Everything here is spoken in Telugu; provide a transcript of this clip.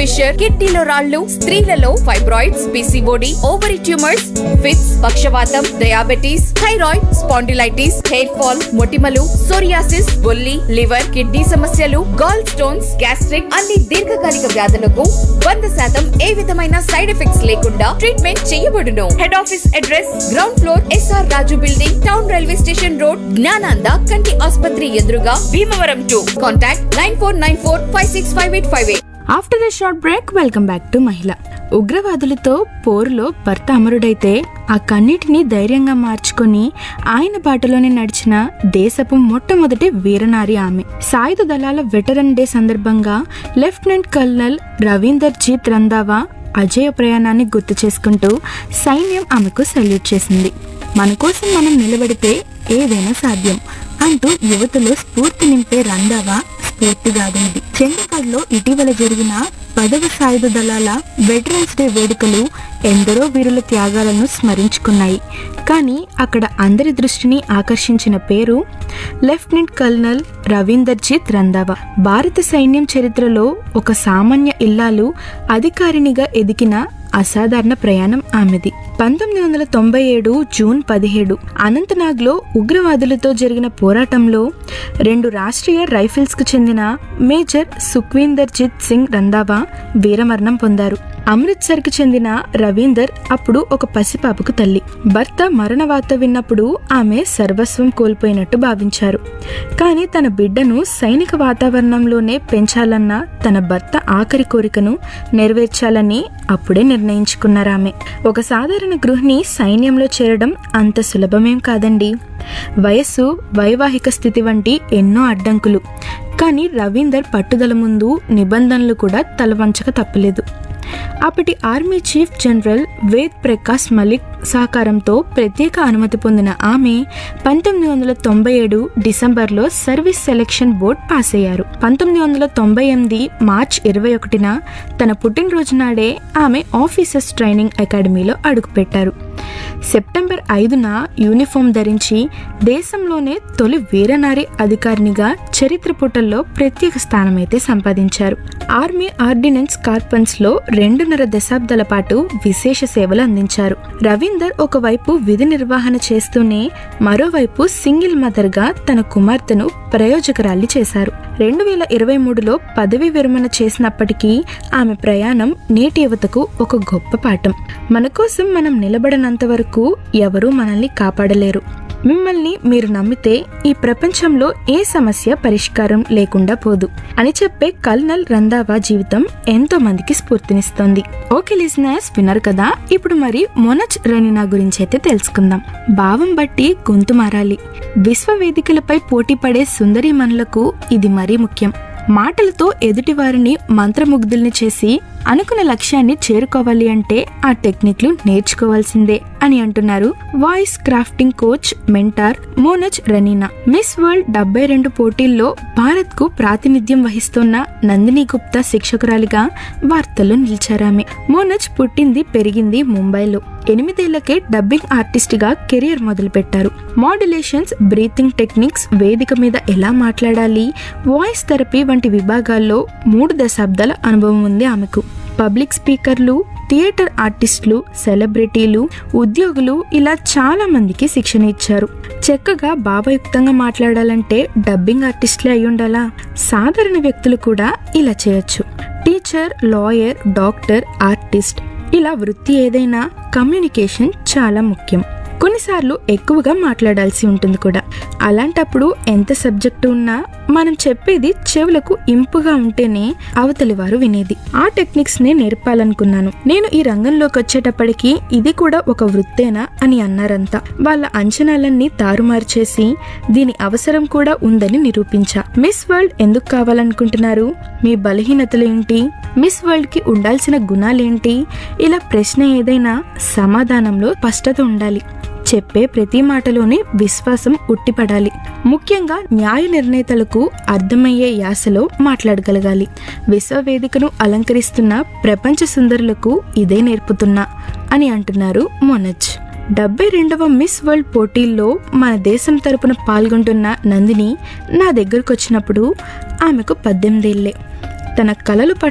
ఫిషర్ కిడ్నీలో రాళ్లు స్త్రీలలో fibroids PCOD ovary tumours fits పక్షవాతం diabetes thyroid spondylitis hair fall మొటిమలు సోరియాసిస్ బొల్లి లివర్ కిడ్నీ సమస్యలు గాల్ స్టోన్స్ గ్యాస్ట్రిక్ అన్ని దీర్ఘకాలిక వ్యాధులకు వంద శాతం ఏ విధమైన సైడ్ ఎఫెక్ట్స్ లేకుండా ట్రీట్మెంట్ చేయబడును head office address ground floor S R Raju building town railway station road Gnananda కంటి ఆసుపత్రి ఎదురుగా Bhimavaram to contact nine four nine four five six five eight five eight after a short break welcome back to మహిళ ఉగ్రవాదులతో పోరులో భర్త అమరుడైతే ఆ కన్నిటిని ధైర్యంగా మార్చుకొని ఆయన బాటలోనే నడిచిన దేశపు మొట్టమొదటి వీరనారి ఆమె సాయుధ దళాల వెటరన్ డే సందర్భంగా లెఫ్టినెంట్ కల్నల్ రవీందర్ జీత్ రందావా అజయ ప్రయాణాన్ని గుర్తు చేసుకుంటూ సైన్యం ఆమెకు సల్యూట్ చేసింది మన కోసం మనం నిలబడితే ఏదైనా సాధ్యం అంటూ యువతలో స్ఫూర్తి నింపే రందావా స్ఫూర్తిదాగింది చండీగఢ్లో ఇటీవల జరిగిన పదవ సాయుధ దళాల వెటరన్స్ డే వేడుకలు ఎందరో వీరుల త్యాగాలను స్మరించుకున్నాయి కానీ అక్కడ అందరి దృష్టిని ఆకర్షించిన పేరు లెఫ్టినెంట్ కల్నల్ రవీందర్జీత్ రందావా భారత సైన్యం చరిత్రలో ఒక సామాన్య ఇల్లాలు అధికారినిగా ఎదిగిన అసాధారణ ప్రయాణం ఆమెది పంతొమ్మిది వందల తొంభై ఏడు జూన్ పదిహేడు అనంతనాగ్లో ఉగ్రవాదులతో జరిగిన పోరాటంలో రెండు రాష్ట్రీయ రైఫిల్స్ కు చెందిన మేజర్ సుఖ్వీందర్ జిత్ సింగ్ రందావా వీరమరణం పొందారు అమృత్సర్కు చెందిన రవీందర్ అప్పుడు ఒక పసిపాపకు తల్లి భర్త మరణ వార్త విన్నప్పుడు ఆమె సర్వస్వం కోల్పోయినట్టు భావించారు కానీ తన బిడ్డను సైనిక వాతావరణంలోనే పెంచాలన్న తన భర్త ఆఖరి కోరికను నెరవేర్చాలని అప్పుడే నిర్ణయించుకున్నారు ఆమె ఒక సాధారణ గృహిణి సైన్యంలో చేరడం అంత సులభమేం కాదండి వయస్సు వైవాహిక స్థితి వంటి ఎన్నో అడ్డంకులు కానీ రవీందర్ పట్టుదల ముందు నిబంధనలు కూడా తలవంచక తప్పలేదు అప్పటి army chief general Ved Prakash Malik సహకారంతో ప్రత్యేక అనుమతి పొందిన ఆమె పంతొమ్మిది వందల తొంభై ఏడు డిసెంబర్లో సర్వీస్ సెలక్షన్ బోర్డ్ పాస్ అయ్యారు పంతొమ్మిది వందల తొంభై ఎనిమిది మార్చ్ ఇరవై ఒకటిన తన పుట్టినరోజు నాడే ఆమె ఆఫీసర్స్ ట్రైనింగ్ అకాడమీలో అడుగుపెట్టారు సెప్టెంబర్ ఐదున యూనిఫామ్ ధరించి దేశంలోనే తొలి వీరనారి అధికారినిగా చరిత్ర పుటల్లో ప్రత్యేక స్థానమైతే సంపాదించారు ఆర్మీ ఆర్డినెన్స్ కార్పన్స్ లో రెండున్నర దశాబ్దాల పాటు విశేష సేవలు అందించారు రవీందర్ ఒకవైపు విధి నిర్వహణ చేస్తూనే మరోవైపు సింగిల్ మదర్ గా తన కుమార్తెను ప్రయోజకరాల్ని చేశారు రెండు వేల ఇరవై మూడులో పదవి విరమణ చేసినప్పటికీ ఆమె ప్రయాణం నేటి యువతకు ఒక గొప్ప పాఠం మన కోసం మనం నిలబడనంత వరకు ఎవరూ మనల్ని కాపాడలేరు మిమ్మల్ని మీరు నమ్మితే ఈ ప్రపంచంలో ఏ సమస్య పరిష్కారం లేకుండా పోదు అని చెప్పే కల్నల్ రందావా జీవితం ఎంతో మందికి స్ఫూర్తినిస్తోంది ఓకే లిజనర్స్ విన్నారు కదా ఇప్పుడు మరి మొనజ్ రనినా గురించి అయితే తెలుసుకుందాం భావం బట్టి గొంతు మారాలి విశ్వవేదికలపై పోటీ పడే సుందరి మనులకు ఇది మరీ ముఖ్యం మాటలతో ఎదుటివారిని మంత్రముగ్ధుల్ని చేసి అనుకున్న లక్ష్యాన్ని చేరుకోవాలి అంటే ఆ టెక్నిక్లు నేర్చుకోవాల్సిందే అని అంటున్నారు voice crafting coach mentor Monaz Ranina Miss World డెబ్బై రెండు పోటీల్లో భారత్ కు ప్రాతినిధ్యం వహిస్తున్న నందిని గుప్తా శిక్షకురాలిగా వార్తల్లో నిలిచారామె మోనజ్ పుట్టింది పెరిగింది ముంబైలో ఎనిమిదేళ్లకే డబ్బింగ్ ఆర్టిస్ట్ గా కెరియర్ మొదలుపెట్టారు మాడ్యులేషన్స్ బ్రీతింగ్ టెక్నిక్స్ వేదిక మీద ఎలా మాట్లాడాలి వాయిస్ థెరపీ వంటి విభాగాల్లో మూడు దశాబ్దాల అనుభవం ఉంది ఆమెకు పబ్లిక్ స్పీకర్లు థియేటర్ ఆర్టిస్టులు సెలబ్రిటీలు ఉద్యోగులు ఇలా చాలా మందికి శిక్షణ ఇచ్చారు చక్కగా భావయుక్తంగా మాట్లాడాలంటే డబ్బింగ్ ఆర్టిస్టులే అయి ఉండాలా సాధారణ వ్యక్తులు కూడా ఇలా చేయొచ్చు టీచర్ లాయర్ డాక్టర్ ఆర్టిస్ట్ ఇలా వృత్తి ఏదైనా కమ్యూనికేషన్ చాలా ముఖ్యం కొన్నిసార్లు ఎక్కువగా మాట్లాడాల్సి ఉంటుంది కూడా అలాంటప్పుడు ఎంత సబ్జెక్టు ఉన్నా మనం చెప్పేది చెవులకు ఇంపుగా ఉంటేనే అవతలి వారు వినేది ఆ టెక్నిక్స్ నే నేర్పాలనుకున్నాను నేను ఈ రంగంలోకి వచ్చేటప్పటికి ఇది కూడా ఒక వృత్తేనా అని అన్నారంతా వాళ్ళ అంచనాలన్నీ తారుమారు చేసి దీని అవసరం కూడా ఉందని నిరూపించా మిస్ వరల్డ్ ఎందుకు కావాలనుకుంటున్నారు మీ బలహీనతలు ఏంటి మిస్ వరల్డ్ కి ఉండాల్సిన గుణాలేంటి ఇలా ప్రశ్న ఏదైనా సమాధానంలో స్పష్టత ఉండాలి చెప్పే ప్రతి మాటలోనే విశ్వాసం ఉట్టిపడాలి ముఖ్యంగా న్యాయ నిర్ణేతలకు అర్థమయ్యే యాసలో మాట్లాడగలగాలి విశ్వవేదికను అలంకరిస్తున్న ప్రపంచ సుందరులకు ఇదే నేర్పుతున్నా అని అంటున్నారు మొనజ్ డెబ్బై రెండవ మిస్ వరల్డ్ పోటీల్లో మన దేశం తరపున పాల్గొంటున్న నందిని నా దగ్గరకు వచ్చినప్పుడు ఆమెకు పద్దెనిమిదేళ్లే తన కలలు